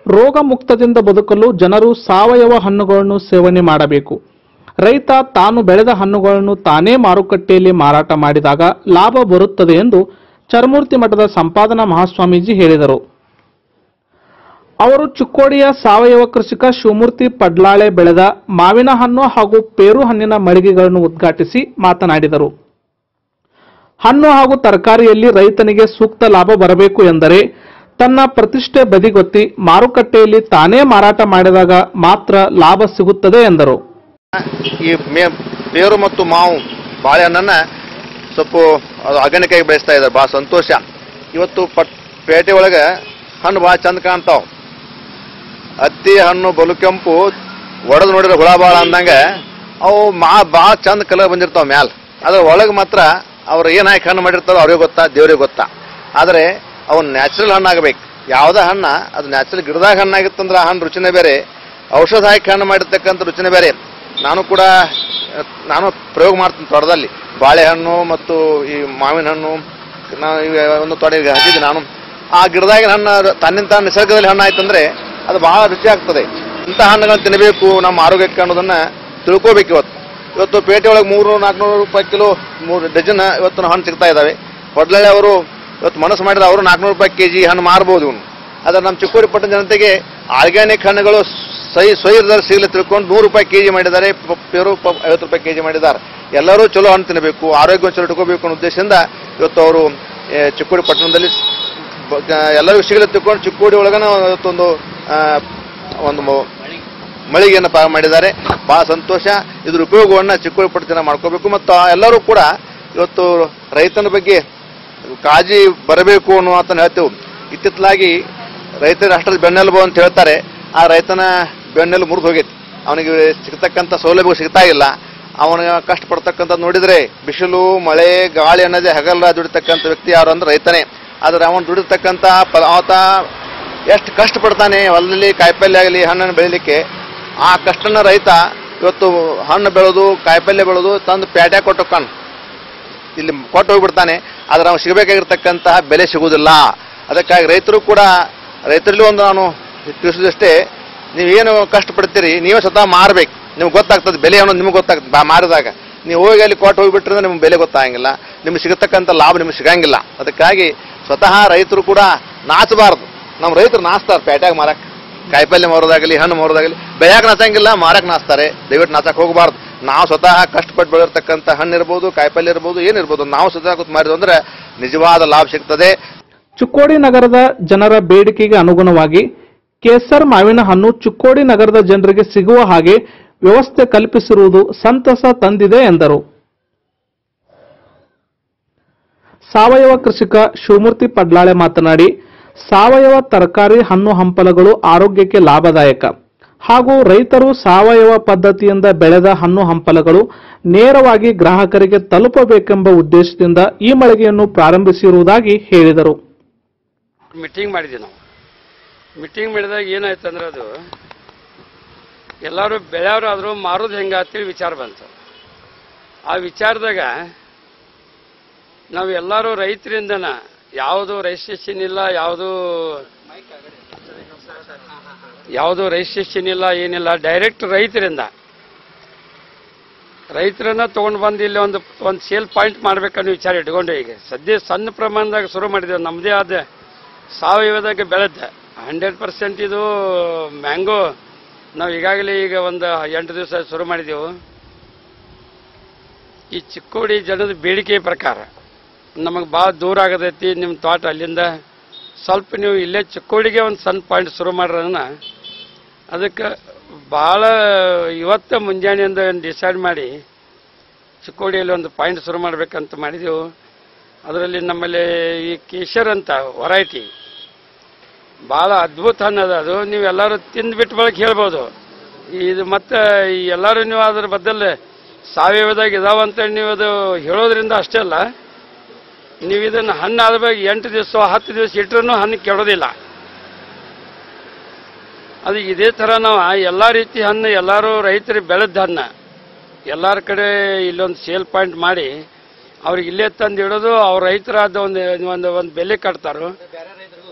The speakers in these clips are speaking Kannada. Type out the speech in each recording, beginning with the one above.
ರೋಗ ಮುಕ್ತದಿಂದ ಬದುಕಲು ಜನರು ಸಾವಯವ ಹಣ್ಣುಗಳನ್ನು ಸೇವನೆ ಮಾಡಬೇಕು ರೈತ ತಾನು ಬೆಳೆದ ಹಣ್ಣುಗಳನ್ನು ತಾನೇ ಮಾರುಕಟ್ಟೆಯಲ್ಲಿ ಮಾರಾಟ ಮಾಡಿದಾಗ ಲಾಭ ಬರುತ್ತದೆ ಎಂದು ಚರಮೂರ್ತಿ ಮಠದ ಸಂಪಾದನಾ ಮಹಾಸ್ವಾಮೀಜಿ ಹೇಳಿದರು ಅವರು ಚಿಕ್ಕೋಡಿಯ ಸಾವಯವ ಕೃಷಿಕ ಶಿವಮೂರ್ತಿ ಪಡ್ಲಾಳೆ ಬೆಳೆದ ಮಾವಿನ ಹಣ್ಣು ಹಾಗೂ ಪೇರು ಹಣ್ಣಿನ ಮಳಿಗೆಗಳನ್ನು ಉದ್ಘಾಟಿಸಿ ಮಾತನಾಡಿದರು ಹಣ್ಣು ಹಾಗೂ ತರಕಾರಿಯಲ್ಲಿ ರೈತನಿಗೆ ಸೂಕ್ತ ಲಾಭ ಬರಬೇಕು ಎಂದರೆ ತನ್ನ ಪ್ರತಿಷ್ಠೆ ಬದಿಗೊತ್ತಿ ಮಾರುಕಟ್ಟೆಯಲ್ಲಿ ತಾನೇ ಮಾರಾಟ ಮಾಡಿದಾಗ ಮಾತ್ರ ಲಾಭ ಸಿಗುತ್ತದೆ ಎಂದರು ಈ ಮೇ ಬೇರು ಮತ್ತು ಮಾವು ಬಾಳೆಹಣ್ಣನ್ನ ಸ್ವಲ್ಪ ಅದು ಅಗಣಿಕಾಯಿ ಬೆಳೆಸ್ತಾ ಇದ್ದಾರೆ ಭಾಳ ಸಂತೋಷ ಇವತ್ತು ಪಟ್ ಪೇಟೆ ಒಳಗೆ ಹಣ್ಣು ಭಾಳ ಚಂದ ಕಾಣ್ತಾವ ಹತ್ತಿ ಹಣ್ಣು ಬಲು ಕೆಂಪು ಒಡೆದು ನೋಡಿದ್ರೆ ಹುಳ ಭಾಳ ಅಂದಂಗೆ ಅವು ಮಾ ಭಾಳ ಚಂದ ಕಲರ್ ಬಂದಿರ್ತಾವ ಮ್ಯಾಲ ಅದ್ರ ಒಳಗೆ ಮಾತ್ರ ಅವ್ರು ಏನು ಹಾಕಿ ಹಣ್ಣು ಮಾಡಿರ್ತಾರೋ ಅವ್ರಿಗೆ ಗೊತ್ತಾ ದೇವ್ರಿಗೆ ಗೊತ್ತಾ ಆದರೆ ಅವು ನ್ಯಾಚುರಲ್ ಹಣ್ಣು ಆಗಬೇಕು ಯಾವುದೇ ಹಣ್ಣ ಅದು ನ್ಯಾಚುರಲ್ ಗಿಡದಾಗ ಹಣ್ಣಾಗಿತ್ತಂದ್ರೆ ಆ ಹಣ್ಣು ರುಚಿನೇ ಬೇರೆ ಔಷಧ ಹಾಕಿ ಹಣ್ಣು ಮಾಡಿರ್ತಕ್ಕಂಥ ರುಚಿನೇ ಬೇರೆ ನಾನು ಕೂಡ ಅಹ್, ನಾನು ಪ್ರಯೋಗ ಮಾಡ್ತೀನಿ ತೋಟದಲ್ಲಿ ಬಾಳೆಹಣ್ಣು ಮತ್ತು ಈ ಮಾವಿನ ಹಣ್ಣು ನಾನು ಈಗ ಒಂದು ತೋಟ ಹಚ್ಚಿದ್ದೆ ನಾನು ಆ ಗಿಡದಾಗಿನ ಹಣ್ಣು ತನ್ನಿಂದ ತಾನು ನಿಸರ್ಗದಲ್ಲಿ ಹಣ್ಣು ಆಯ್ತಂದ್ರೆ ಅದು ಬಹಳ ರುಚಿ ಆಗ್ತದೆ ಇಂಥ ಹಣ್ಣುಗಳನ್ನ ತಿನ್ನಬೇಕು ನಮ್ಮ ಆರೋಗ್ಯಕ್ಕೆ ಅನ್ನೋದನ್ನ ತಿಳ್ಕೋಬೇಕು ಇವತ್ತು ಇವತ್ತು ಪೇಟೆ ಒಳಗೆ ಮೂರು ನಾಲ್ಕುನೂರು ರೂಪಾಯಿ ಕಿಲೋ ಮೂರು ಡಜನ್ ಇವತ್ತು ಹಣ್ಣು ಸಿಗ್ತಾ ಇದ್ದಾವೆ ಹೊಡ್ಲಳ್ಳಿ ಅವರು ಇವತ್ತು ಮನಸ್ಸು ಮಾಡಿದ್ರೆ ಅವರು ನಾಲ್ಕುನೂರು ರೂಪಾಯಿ ಕೆ ಜಿ ಹಣ್ಣು ಮಾರ್ಬೋದು ಇವನು ಆದರೆ ನಮ್ಮ ಚಿಕ್ಕೋಡಿ ಪಟ್ಟಣ ಜನತೆಗೆ ಆರ್ಗ್ಯಾನಿಕ್ ಹಣ್ಣುಗಳು ಸೈ ಸ್ವೈರದಲ್ಲಿ ಸಿಗಲಿ ತಿಳ್ಕೊಂಡು ನೂರು ರೂಪಾಯಿ ಕೆಜಿ ಮಾಡಿದ್ದಾರೆ ಪ- ಪೇರು ಪ- ಐವತ್ತು ರೂಪಾಯಿ ಕೆಜಿ ಮಾಡಿದ್ದಾರೆ ಎಲ್ಲರೂ ಚಲೋ ಹಣ್ಣು ತಿನ್ನಬೇಕು ಆರೋಗ್ಯ ಚಲೋ ಇಟ್ಕೋಬೇಕು ಅನ್ನೋ ಉದ್ದೇಶದಿಂದ ಇವತ್ತು ಅವರು ಏ, ಚಿಕ್ಕೋಡಿ ಪಟ್ಟಣದಲ್ಲಿ ಬ- ಗ- ಎಲ್ಲರಿಗೂ ಸಿಗಲಿ ತಿಳ್ಕೊಂಡು ಚಿಕ್ಕೋಡಿ ಒಳಗನ ಇವತ್ತೊಂದು ಆ, ಒಂದು ಮೊ- ಮಳಿಗೆಯನ್ನು ಪ್ರಾರಂಭ ಮಾಡಿದ್ದಾರೆ ಬಹಳ ಸಂತೋಷ ಇದ್ರ ಉಪಯೋಗವನ್ನು ಚಿಕ್ಕೋಡಿ ಪಟ್ಟಣ ಜನ ಮಾಡ್ಕೋಬೇಕು ಮತ್ತು ಆ ಎಲ್ಲರೂ ಕೂಡ ಇವತ್ತು ರೈತನ ಬಗ್ಗೆ ಕಾಳಜಿ ಬರಬೇಕು ಅನ್ನೋ ಮಾತನ್ನು ಹೇಳ್ತೇವೆ ಇತ್ತಿತ್ತಲಾಗಿ ರೈತರ ಅಷ್ಟರ ಬೆನ್ನೆಲುಬು ಅಂತ ಹೇಳ್ತಾರೆ ಆ ರೈತನ ಬೆನ್ನೆಲು ಮುರಿದು ಹೋಗೈತಿ ಅವನಿಗೆ ಸಿಗ್ತಕ್ಕಂಥ ಸೌಲಭ್ಯ ಸಿಗ್ತಾ ಇಲ್ಲ ಅವನ ಕಷ್ಟಪಡ್ತಕ್ಕಂಥದ್ದು ನೋಡಿದ್ರೆ ಬಿಸಿಲು ಮಳೆ ಗಾಳಿ ಅನ್ನೋದೇ ಹಗಲ ದುಡಿತಕ್ಕಂಥ ವ್ಯಕ್ತಿ ಯಾರು ಅಂದ್ರೆ ರೈತನೇ ಆದ್ರೆ ಅವನು ದುಡಿತಕ್ಕಂಥ ಪ ಆತ ಎಷ್ಟು ಕಷ್ಟಪಡ್ತಾನೆ ಹೊಲದಲ್ಲಿ ಕಾಯಿಪಲ್ಯ ಆಗಲಿ ಹಣ್ಣನ್ನು ಬೆಳಿಲಿಕ್ಕೆ ಆ ಕಷ್ಟನ ರೈತ ಇವತ್ತು ಹಣ್ಣು ಬೆಳೆದು ಕಾಯಿಪಲ್ಯ ಬೆಳೆದು ತಂದು ಪ್ಯಾಟ್ಯಾಗ ಕೊಟ್ಟು ಕಣ್ಣು ಇಲ್ಲಿ ಕೊಟ್ಟು ಹೋಗ್ಬಿಡ್ತಾನೆ ಆದ್ರೆ ಅವ್ನು ಸಿಗಬೇಕಾಗಿರ್ತಕ್ಕಂತಹ ಬೆಲೆ ಸಿಗುವುದಿಲ್ಲ ಅದಕ್ಕಾಗಿ ರೈತರು ಕೂಡ ರೈತರಲ್ಲಿ ಒಂದು ನಾನು ತಿಳಿಸೋದಷ್ಟೇ ನೀವೇನು ಕಷ್ಟಪಡ್ತೀರಿ ನೀವೇ ಸ್ವತಃ ಮಾರ್ಬೇಕು ನಿಮ್ಗೆ ಗೊತ್ತಾಗ್ತದೆ ಬೆಲೆ ಅನ್ನೋದು ನಿಮ್ಗೆ ಗೊತ್ತಾಗ್ತದೆ ಬಾ ಮಾರಿದಾಗ ನೀವು ಹೋಗಿ ಅಲ್ಲಿ ಕೊಟ್ಟು ಹೋಗ್ಬಿಟ್ರೆ ನಿಮ್ಗೆ ಬೆಲೆ ಗೊತ್ತಾಗಂಗಿಲ್ಲ ನಿಮ್ಗೆ ಸಿಗತಕ್ಕಂಥ ಲಾಭ ನಿಮ್ಗೆ ಸಿಗಂಗಿಲ್ಲ ಅದಕ್ಕಾಗಿ ಸ್ವತಃ ರೈತರು ಕೂಡ ನಾಚಬಾರ್ದು ನಮ್ಮ ರೈತರು ನಾಚ್ತಾರೆ ಪೇಟ್ಯಾಗ ಮಾರಕ್ ಕಾಯಿಪಲ್ಯ ಮಾರೋದಾಗಲಿ ಹಣ್ಣು ಮಾರೋದಾಗಲಿ ಬೆಳ್ಯಾಕ ನಾಚಂಗಿಲ್ಲ ಮಾರಕ್ ನಾಚ್ತಾರೆ ದಯವಿಟ್ಟು ನಾಚಕ್ ಹೋಗಬಾರ್ದು ನಾವು ಸ್ವತಃ ಕಷ್ಟಪಟ್ಟು ಬೆಳೆದಿರ್ತಕ್ಕಂಥ ಹಣ್ಣು ಇರ್ಬೋದು ಕಾಯಿಪಲ್ಯ ಇರ್ಬೋದು ಏನಿರ್ಬೋದು ನಾವು ಸ್ವತಃ ಕೂತ್ ಮಾರಿದ್ವು ಅಂದ್ರೆ ನಿಜವಾದ ಲಾಭ ಸಿಗ್ತದೆ ಚಿಕ್ಕೋಡಿ ನಗರದ ಜನರ ಬೇಡಿಕೆಗೆ ಅನುಗುಣವಾಗಿ ಕೇಸರ್ ಮಾವಿನ ಹಣ್ಣು ಚಿಕ್ಕೋಡಿ ನಗರದ ಜನರಿಗೆ ಸಿಗುವ ಹಾಗೆ ವ್ಯವಸ್ಥೆ ಕಲ್ಪಿಸಿರುವುದು ಸಂತಸ ತಂದಿದೆ ಎಂದರು ಸಾವಯವ ಕೃಷಿಕ ಶಿವಮೂರ್ತಿ ಪಡ್ಲಾಳೆ ಮಾತನಾಡಿ ಸಾವಯವ ತರಕಾರಿ ಹಣ್ಣು ಹಂಪಲಗಳು ಆರೋಗ್ಯಕ್ಕೆ ಲಾಭದಾಯಕ ಹಾಗೂ ರೈತರು ಸಾವಯವ ಪದ್ಧತಿಯಿಂದ ಬೆಳೆದ ಹಣ್ಣು ಹಂಪಲಗಳು ನೇರವಾಗಿ ಗ್ರಾಹಕರಿಗೆ ತಲುಪಬೇಕೆಂಬ ಉದ್ದೇಶದಿಂದ ಈ ಮಳಿಗೆಯನ್ನು ಪ್ರಾರಂಭಿಸಿರುವುದಾಗಿ ಹೇಳಿದರು ಮೀಟಿಂಗ್ ಮಾಡಿದ್ವಿ ನಾವು ಮೀಟಿಂಗ್ ಮಾಡಿದಾಗ ಏನಾಯ್ತು ಅಂದ್ರೆ ಅದು ಎಲ್ಲರೂ ಬೆಳೆಯವರು ಆದರೂ ಮಾರೋದು ಹೆಂಗೆ ಅಂತೇಳಿ ವಿಚಾರ ಬಂತು ಆ ವಿಚಾರದಾಗ ನಾವು ಎಲ್ಲರೂ ರೈತರಿಂದನ ಯಾವುದು ರಿಜಿಸ್ಟ್ರೇಷನ್ ಇಲ್ಲ ಯಾವುದು ಯಾವುದು ರಿಜಿಸ್ಟ್ರೇಷನ್ ಇಲ್ಲ ಏನಿಲ್ಲ ಡೈರೆಕ್ಟ್ ರೈತರಿಂದ ರೈತರನ್ನ ತಗೊಂಡು ಬಂದು ಇಲ್ಲಿ ಒಂದು ಒಂದು ಸೇಲ್ ಪಾಯಿಂಟ್ ಮಾಡ್ಬೇಕನ್ನೋ ವಿಚಾರ ಇಟ್ಕೊಂಡು ಈಗ ಸದ್ಯ ಸಣ್ಣ ಪ್ರಮಾಣದಾಗ ಶುರು ಮಾಡಿದ್ದೇವೆ ನಮ್ಮದೇ ಆದ ಸಾವಯವದಾಗ ಬೆಳೆದ ಹಂಡ್ರೆಡ್ ಪರ್ಸೆಂಟ್ ಇದು ಮ್ಯಾಂಗೋ ನಾವು ಈಗಾಗಲೇ ಈಗ ಒಂದು ಎಂಟು ದಿವಸ ಶುರು ಮಾಡಿದೆವು ಈ ಚಿಕ್ಕೋಡಿ ಜನದ ಬೇಡಿಕೆ ಪ್ರಕಾರ ನಮಗೆ ಭಾಳ ದೂರ ಆಗತೈತಿ ನಿಮ್ಮ ತೋಟ ಅಲ್ಲಿಂದ ಸ್ವಲ್ಪ ನೀವು ಇಲ್ಲೇ ಚಿಕ್ಕೋಡಿಗೆ ಒಂದು ಸಣ್ಣ ಪಾಯಿಂಟ್ ಶುರು ಮಾಡ್ರನ್ನ ಅದಕ್ಕೆ ಭಾಳ ಇವತ್ತು ಮುಂಜಾನೆಯಿಂದ ಡಿಸೈಡ್ ಮಾಡಿ ಚಿಕ್ಕೋಡಿಯಲ್ಲಿ ಒಂದು ಪಾಯಿಂಟ್ ಶುರು ಮಾಡ್ಬೇಕಂತ ಮಾಡಿದೆವು ಅದರಲ್ಲಿ ನಮ್ಮಲ್ಲಿ ಈ ಕೇಶರ್ ಅಂತ ವೆರೈಟಿ ಭಾಳ ಅದ್ಭುತ ಹಣ್ಣದ ಅದು ನೀವೆಲ್ಲರೂ ತಿಂದ್ಬಿಟ್ಟು ಬಳಕೆ ಹೇಳ್ಬೋದು ಇದು ಮತ್ತೆ ಈ ಎಲ್ಲರೂ ನೀವು ಅದ್ರ ಬದಲು ಸಾವಯವದಾಗ ಇದಾವಂತ ನೀವು ಅದು ಹೇಳೋದ್ರಿಂದ ಅಷ್ಟೇ ಅಲ್ಲ ನೀವು ಇದನ್ನು ಹಣ್ಣು ಆದ್ಮೇಲೆ ಎಂಟು ದಿವಸ ಹತ್ತು ದಿವಸ ಇಟ್ಟರೂ ಹಣ್ಣು ಕೆಡೋದಿಲ್ಲ ಅದು ಇದೇ ಥರ ನಾವು ಎಲ್ಲ ರೀತಿ ಹಣ್ಣು ಎಲ್ಲರೂ ರೈತರು ಬೆಳೆದ ಹಣ್ಣು ಎಲ್ಲರ ಕಡೆ ಇಲ್ಲೊಂದು ಸೇಲ್ ಪಾಯಿಂಟ್ ಮಾಡಿ ಅವ್ರಿಗೆ ಇಲ್ಲೇ ತಂದು ಇಡೋದು ಅವ್ರ ರೈತರಾದ ಒಂದು ಒಂದು ಒಂದು ಬೆಲೆ ಕಟ್ತಾರೋ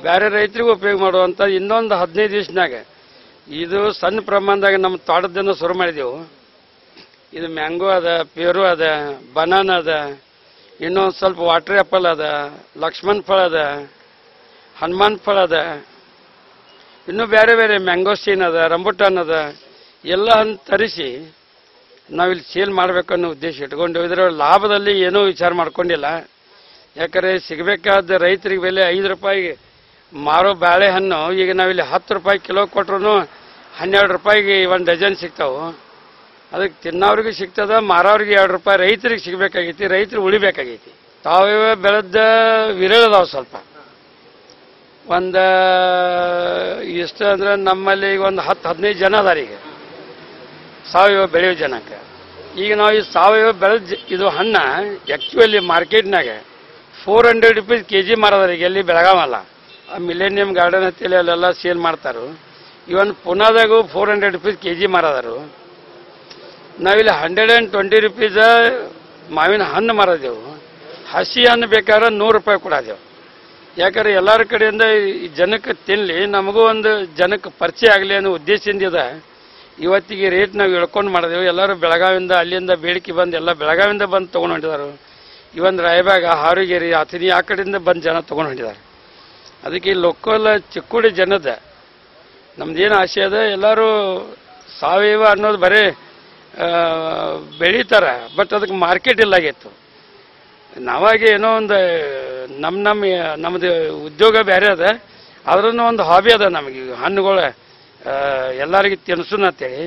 ಬೇರೆ ರೈತರಿಗೂ ಉಪಯೋಗ ಮಾಡುವಂಥ ಇನ್ನೊಂದು ಹದಿನೈದು ದಿವಸನಾಗ ಇದು ಸಣ್ಣ ಪ್ರಮಾಣದಾಗ ನಮ್ಮ ತೋಟದಿಂದ ಶುರು ಮಾಡಿದೆವು ಇದು ಮ್ಯಾಂಗೋ ಅದ ಪೇರು ಅದ ಬನಾನ ಅದ ಇನ್ನೊಂದು ಸ್ವಲ್ಪ ವಾಟರ್ ಆ್ಯಪಲ್ ಅದ ಲಕ್ಷ್ಮಣ್ ಫಳ ಅದ ಹನುಮಾನ್ ಫಳ ಅದ ಇನ್ನೂ ಬೇರೆ ಬೇರೆ ಮ್ಯಾಂಗೋಸ್ಟೀನ್ ಅದ ರಂಬುಟಾನ್ ಅದ ಎಲ್ಲ ಹಣ್ಣು ತರಿಸಿ ನಾವಿಲ್ಲಿ ಸೇಲ್ ಮಾಡಬೇಕನ್ನೋ ಉದ್ದೇಶ ಇಟ್ಕೊಂಡು ಇದರ ಲಾಭದಲ್ಲಿ ಏನೂ ವಿಚಾರ ಮಾಡ್ಕೊಂಡಿಲ್ಲ ಯಾಕಂದರೆ ಸಿಗಬೇಕಾದ ರೈತರಿಗೆ ಬೆಲೆ ಐದು ರೂಪಾಯಿಗೆ ಮಾರೋ ಬಾಳೆಹಣ್ಣು ಈಗ ನಾವಿಲ್ಲಿ ಹತ್ತು ರೂಪಾಯಿ ಕಿಲೋ ಕೊಟ್ರು ಹನ್ನೆರಡು ರೂಪಾಯಿಗೆ ಒಂದು ಡಜನ್ ಸಿಗ್ತಾವೆ ಅದಕ್ಕೆ ತಿನ್ನೋರಿಗೆ ಸಿಗ್ತದ ಮಾರೋರಿಗೆ ಎರಡು ರೂಪಾಯಿ ರೈತರಿಗೆ ಸಿಗಬೇಕಾಗೈತಿ ರೈತರು ಉಳಿಬೇಕಾಗೈತಿ ತಾವೇ ಬೆಳೆದ ವಿರಳದಾವ ಸ್ವಲ್ಪ ಒಂದು ಎಷ್ಟು ಅಂದ್ರೆ ನಮ್ಮಲ್ಲಿ ಈಗ ಒಂದು ಹತ್ತು ಹದಿನೈದು ಜನ ಅದಾರ ಈಗ ಸಾವಯವ ಬೆಳೆಯೋ ಜನಕ್ಕೆ ಈಗ ನಾವು ಈ ಸಾವಯವ ಬೆಳೆದ ಇದು ಹಣ್ಣ ಆ್ಯಕ್ಚುಲಿ ಮಾರ್ಕೆಟ್ನಾಗ four hundred rupees K G ಮಾರದಾರ ಈಗ ಎಲ್ಲಿ ಬೆಳಗಾವಲ್ಲ ಆ ಮಿಲೇನಿಯಂ ಗಾರ್ಡನ್ ಅಂತೇಳಿ ಅಲ್ಲೆಲ್ಲ ಸೇಲ್ ಮಾಡ್ತಾರು ಇವನ್ ಪುನಾದಾಗೂ four hundred rupees K G ಮಾರದಾರು ನಾವಿಲ್ಲಿ ಹಂಡ್ರೆಡ್ ಆ್ಯಂಡ್ ಟ್ವೆಂಟಿ ರುಪೀಸ ಮಾವಿನ ಹಣ್ಣು ಮಾರದೆವು ಹಸಿ ಹಣ್ಣು ಬೇಕಾದ್ರೆ ನೂರು ರೂಪಾಯಿ ಕೊಡೋದೆವು ಯಾಕಂದ್ರೆ ಎಲ್ಲರ ಕಡೆಯಿಂದ ಈ ಜನಕ್ಕೆ ತಿನ್ನಲಿ ನಮಗೂ ಒಂದು ಜನಕ್ಕೆ ಪರಿಚಯ ಆಗಲಿ ಅನ್ನೋ ಉದ್ದೇಶದಿಂದ ಇದೆ ಇವತ್ತಿಗೆ ರೇಟ್ ನಾವು ಇಳ್ಕೊಂಡು ಮಾಡಿದೆವು ಎಲ್ಲರೂ ಬೆಳಗಾವಿಂದ ಅಲ್ಲಿಂದ ಬೇಡಿಕೆ ಬಂದು ಎಲ್ಲ ಬೆಳಗಾವಿಂದ ಬಂದು ತೊಗೊಂಡು ಹೊಂಟಿದ್ದಾರೆ ಇವನ್ ರಾಯಬಾಗ ಹಾರುಗೇರಿ ಅಥಿನಿ ಆ ಕಡೆಯಿಂದ ಬಂದು ಜನ ತೊಗೊಂಡು ಹೊಂಟಿದ್ದಾರೆ ಅದಕ್ಕೆ ಈ ಲೋಕಲ್ ಚಿಕ್ಕುಡಿ ಜನದ ನಮ್ದೇನು ಆಸೆ ಅದ ಎಲ್ಲರೂ ಸಾವಯವ ಅನ್ನೋದು ಬರೀ ಆ, ಬೆಳೀತಾರೆ ಬಟ್ ಅದಕ್ಕೆ ಮಾರ್ಕೆಟ್ ಇಲ್ಲಾಗಿತ್ತು ನಾವಾಗೆ ಏನೋ ಒಂದು ನಮ್ಮ ನಮ್ಮ ನಮ್ಮದು ಉದ್ಯೋಗ ಬೇರೆ ಅದ ಆದ್ರೂ ಒಂದು ಹಾಬಿ ಅದ ನಮಗೆ ಹಣ್ಣುಗಳು ಎಲ್ಲರಿಗೆ ತಿನ್ಸುನ್ ಅಂತೇಳಿ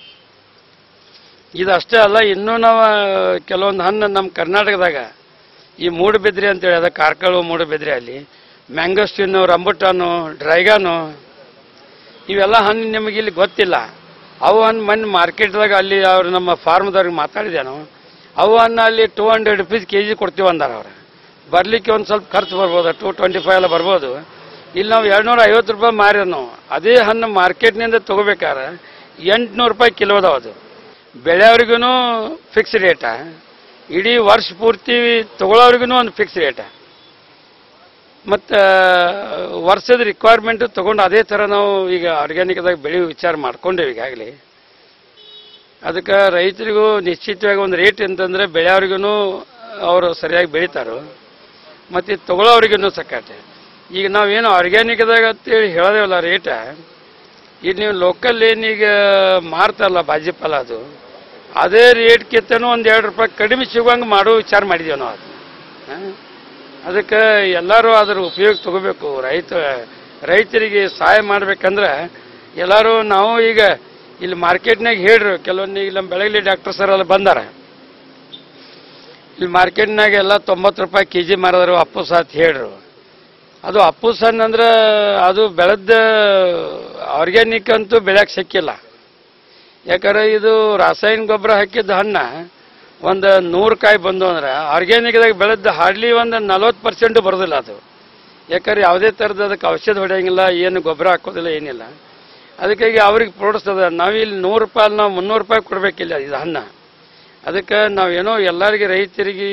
ಇದು ಅಷ್ಟೇ ಅಲ್ಲ ಇನ್ನೂ ನಾವು ಕೆಲವೊಂದು ಹಣ್ಣು ನಮ್ಮ ಕರ್ನಾಟಕದಾಗ ಈ ಮೂಡುಬಿದ್ರಿ ಅಂತೇಳಿ ಅದ ಕಾರ್ಕಳು ಮೂಡುಬಿದ್ರಿ ಅಲ್ಲಿ ಮ್ಯಾಂಗೋಸ್ಟಿನ್ನು ರಂಬುಟಾನು ಡ್ರೈಗಾನು ಇವೆಲ್ಲ ಹಣ್ಣು ನಿಮಗೆ ಇಲ್ಲಿ ಗೊತ್ತಿಲ್ಲ ಅವು ಹಣ್ಣು ಮೊನ್ನೆ ಮಾರ್ಕೆಟ್ದಾಗ ಅಲ್ಲಿ ಅವ್ರು ನಮ್ಮ ಫಾರ್ಮ್ದವ್ರಿಗೆ ಮಾತಾಡಿದೆ ನಾವು ಅವು ಹಣ್ಣು ಅಲ್ಲಿ two hundred rupees K G ಕೊಡ್ತೀವಿ ಅಂದಾರ ಅವ್ರು ಬರ್ಲಿಕ್ಕೆ ಒಂದು ಸ್ವಲ್ಪ ಖರ್ಚು ಬರ್ಬೋದು ಟೂ ಟ್ವೆಂಟಿ ಫೈವ್ ಎಲ್ಲ ಬರ್ಬೋದು ಇಲ್ಲಿ ನಾವು ಎರಡ್ನೂರ ಐವತ್ತು ರೂಪಾಯಿ ಮಾರ್ಯ ನಾವು ಅದೇ ಹಣ್ಣು ಮಾರ್ಕೆಟ್ನಿಂದ ತೊಗೋಬೇಕಾದ್ರೆ ಎಂಟುನೂರು ರೂಪಾಯಿ ಕಿಲೋ ಅದಾವ ಅದು ಬೆಳೆಯವ್ರಿಗೂ ಫಿಕ್ಸ್ ರೇಟ ಇಡೀ ವರ್ಷ ಪೂರ್ತಿ ತಗೊಳ್ಳೋರಿಗೂ ಒಂದು ಫಿಕ್ಸ್ ರೇಟ ಮತ್ತು ವರ್ಷದ ರಿಕ್ವೈರ್ಮೆಂಟ್ ತೊಗೊಂಡು ಅದೇ ಥರ ನಾವು ಈಗ ಆರ್ಗ್ಯಾನಿಕ್ದಾಗ ಬೆಳೆಯೋ ವಿಚಾರ ಮಾಡ್ಕೊಂಡೇವೆ ಈಗಾಗಲೇ ಅದಕ್ಕೆ ರೈತರಿಗೂ ನಿಶ್ಚಿತವಾಗಿ ಒಂದು ರೇಟ್ ಅಂತಂದರೆ ಬೆಳೆಯವ್ರಿಗೂ ಅವರು ಸರಿಯಾಗಿ ಬೆಳಿತಾರೋ ಮತ್ತು ತಗೊಳ್ಳೋರಿಗೂ ಸಕ್ಕಾಟೆ ಈಗ ನಾವೇನು ಆರ್ಗ್ಯಾನಿಕ್ದಾಗ ಅಂತೇಳಿ ಹೇಳೋದೇವಲ್ಲ ರೇಟ ಈಗ ನೀವು ಲೋಕಲ್ ಏನೀಗ ಮಾರ್ತಾರಲ್ಲ ಬಾಜಿ ಫಲ ಅದು ಅದೇ ರೇಟ್ಕಿಂತನೂ ಒಂದು ಎರಡು ರೂಪಾಯಿ ಕಡಿಮೆ ಸಿಗುವಂಗೆ ಮಾಡೋ ವಿಚಾರ ಮಾಡಿದ್ದೇವೆ ನಾವು ಅದು ಹಾ? ಅದಕ್ಕೆ ಎಲ್ಲರೂ ಅದರ ಉಪಯೋಗ ತಗೋಬೇಕು ರೈತ ರೈತರಿಗೆ ಸಹಾಯ ಮಾಡ್ಬೇಕಂದ್ರೆ ಎಲ್ಲರೂ ನಾವು ಈಗ ಇಲ್ಲಿ ಮಾರ್ಕೆಟ್ನಾಗ ಹೇಳ್ರು ಕೆಲವೊಂದು ಈಗ ನಮ್ಮ ಬೆಳಗ್ಲಿ ಡಾಕ್ಟರ್ ಸರ್ ಎಲ್ಲ ಬಂದಾರ ಇಲ್ಲಿ ಮಾರ್ಕೆಟ್ನಾಗ ಎಲ್ಲ ತೊಂಬತ್ತು ರೂಪಾಯಿ ಕೆ ಜಿ ಮಾರಿದ್ರು ಅಪ್ಪು ಸಾತ್ ಹೇಳ್ರು ಅದು ಅಪ್ಪುಸ್ ಹಣ್ಣು ಅಂದ್ರೆ ಅದು ಬೆಳೆದ ಆರ್ಗ್ಯಾನಿಕ್ ಅಂತೂ ಬೆಳೆಯಕ್ಕೆ ಸಿಕ್ಕಿಲ್ಲ ಯಾಕಂದ್ರೆ ಇದು ರಾಸಾಯನಿಕ ಗೊಬ್ಬರ ಹಾಕಿದ ಹಣ್ಣ ಒಂದು ನೂರು ಕಾಯಿ ಬಂದು ಅಂದ್ರೆ ಆರ್ಗ್ಯಾನಿಕ್ದಾಗ ಬೆಳೆದ ಹಾರ್ಡ್ಲಿ ಒಂದು ನಲ್ವತ್ತು ಪರ್ಸೆಂಟ್ ಬರೋದಿಲ್ಲ ಅದು ಯಾಕಂದ್ರೆ ಯಾವುದೇ ಥರದ ಅದಕ್ಕೆ ಔಷಧ ಹೊಡೆಯಂಗಿಲ್ಲ ಏನು ಗೊಬ್ಬರ ಹಾಕೋದಿಲ್ಲ ಏನಿಲ್ಲ ಅದಕ್ಕಾಗಿ ಅವ್ರಿಗೆ ಪ್ರೋಡಿಸ್ತದ ನಾವಿಲ್ಲಿ ನೂರು ರೂಪಾಯಿ ನಾವು ಮುನ್ನೂರು ರೂಪಾಯಿ ಕೊಡಬೇಕಿಲ್ಲ ಇದು ಹಣ್ಣ ಅದಕ್ಕೆ ನಾವೇನೋ ಎಲ್ಲರಿಗೆ ರೈತರಿಗೆ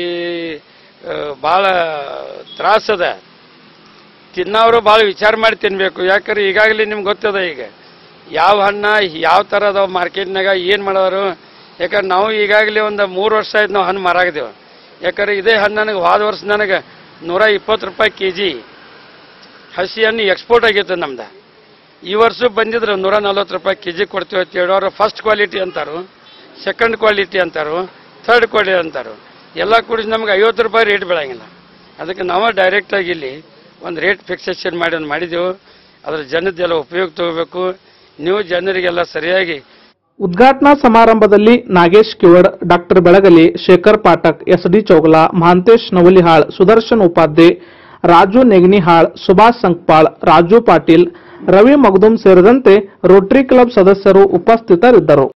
ಭಾಳ ತ್ರಾಸದ ತಿನ್ನೋರು ಭಾಳ ವಿಚಾರ ಮಾಡಿ ತಿನ್ನಬೇಕು ಯಾಕಂದ್ರೆ ಈಗಾಗಲೇ ನಿಮ್ಗೆ ಗೊತ್ತದ ಈಗ ಯಾವ ಹಣ್ಣ ಯಾವ ಥರ ಅದಾವ ಮಾರ್ಕೆಟ್ನಾಗ ಏನು ಮಾಡೋರು ಯಾಕಂದ್ರೆ ನಾವು ಈಗಾಗಲೇ ಒಂದು ಮೂರು ವರ್ಷ ಆಯ್ತು ನಾವು ಹಣ್ಣು ಮಾರಾಗಿದ್ದೇವೆ ಯಾಕಂದ್ರೆ ಇದೇ ಹಣ್ಣು ನನಗೆ ಹೋದ ವರ್ಷ ನನಗೆ ನೂರ ಇಪ್ಪತ್ತು ರೂಪಾಯಿ ಕೆ ಜಿ ಹಸಿ ಹಣ್ಣು ಎಕ್ಸ್ಪೋರ್ಟ್ ಆಗೈತೆ ನಮ್ದು ಈ ವರ್ಷ ಬಂದಿದ್ರು ನೂರ ನಲ್ವತ್ತು ರೂಪಾಯಿ ಕೆ ಜಿ ಕೊಡ್ತೀವಿ ಅಂತ ಹೇಳೋರು ಫಸ್ಟ್ ಕ್ವಾಲಿಟಿ ಅಂತಾರು ಸೆಕೆಂಡ್ ಕ್ವಾಲಿಟಿ ಅಂತಾರು ಥರ್ಡ್ ಕ್ವಾಲಿಟಿ ಅಂತಾರು ಎಲ್ಲ ಕೂಡಿಸಿ ನಮ್ಗೆ ಐವತ್ತು ರೂಪಾಯಿ ರೇಟ್ ಬೆಳಂಗಿಲ್ಲ ಅದಕ್ಕೆ ನಾವು ಡೈರೆಕ್ಟಾಗಿ ಇಲ್ಲಿ ಒಂದು ರೇಟ್ ಫಿಕ್ಸೇಷನ್ ಮಾಡಿ ಒಂದು ಮಾಡಿದೆವು ಅದ್ರ ಜನದ್ದೆಲ್ಲ ಉಪಯೋಗ ತಗೋಬೇಕು ನೀವು ಜನರಿಗೆಲ್ಲ ಸರಿಯಾಗಿ ಉದ್ಘಾಟನಾ ಸಮಾರಂಭದಲ್ಲಿ ನಾಗೇಶ್ ಕಿವಡ್ ಡಾಕ್ಟರ್ ಬೆಳಗಲಿ ಶೇಖರ್ ಪಾಠಕ್ ಎಸ್ಡಿ ಚೌಗಲಾ ಮಹಾಂತೇಶ್ ನವಲಿಹಾಳ್ ಸುದರ್ಶನ್ ಉಪಾಧ್ಯ ರಾಜು ನೆಗ್ನಿಹಾಳ್ ಸುಭಾಷ್ ಸಂಕ್ಪಾಳ್ ರಾಜು ಪಾಟೀಲ್ ರವಿ ಮಗ್ದುಮ್ ಸೇರಿದಂತೆ ರೋಟರಿ ಕ್ಲಬ್ ಸದಸ್ಯರು ಉಪಸ್ಥಿತರಿದ್ದರು